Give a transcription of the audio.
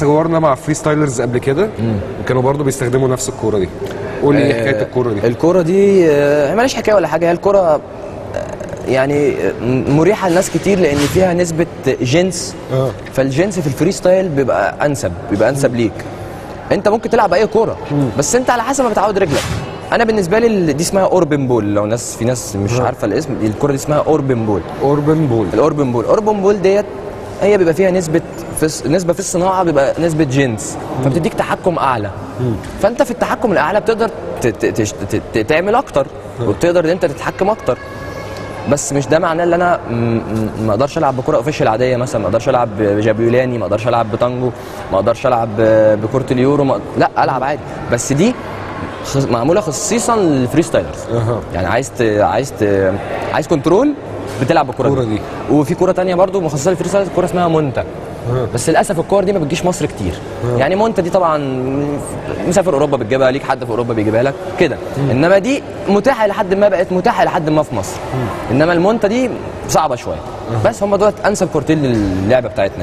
صورنا مع فري ستايلرز قبل كده وكانوا برضو بيستخدموا نفس الكوره دي قول لي ايه حكايه الكوره دي الكوره دي آه، ماليش حكايه ولا حاجه هي الكوره آه، يعني آه، مريحه لناس كتير لان فيها نسبه جنس اه. فالجنس في الفري ستايل بيبقى انسب بيبقى انسب ليك انت ممكن تلعب اي كوره بس انت على حسب ما بتعود رجلك انا بالنسبه لي ال- دي اسمها اوربن بول لو ناس في ناس مش عارفه الاسم الكوره دي اسمها اوربن بول اوربن بول الاوربن بول الاوربن بول ديت هي بيبقى فيها نسبه في الص- نسبه في الصناعه بيبقى نسبه جنس فبتديك تحكم اعلى فانت في التحكم الاعلى بتقدر ت- ت- تش- ت- ت- تعمل اكتر وبتقدر ان انت تتحكم اكتر بس مش ده معناه ان انا م- م- ما اقدرش العب بكره اوفيشال عاديه مثلا ما اقدرش العب بجابيولاني ما اقدرش العب بتانجو ما اقدرش العب ب- بكره اليورو ما... لا العب عادي بس دي خص... معموله خصيصا للفري ستايلرز أها. يعني عايز ت... عايز ت... عايز كنترول بتلعب بالكره الكرة دي. دي. وفي كوره تانية برضو مخصصه للفري ستايلرز كوره اسمها مونتا بس للاسف الكور دي ما بتجيش مصر كتير يعني مونتا دي طبعا مسافر اوروبا بتجيبها ليك حد في اوروبا بيجيبها لك كده انما دي متاحه لحد ما بقت متاحه لحد ما في مصر انما المونتا دي صعبه شويه بس هم دول انسب كورتين للعبه بتاعتنا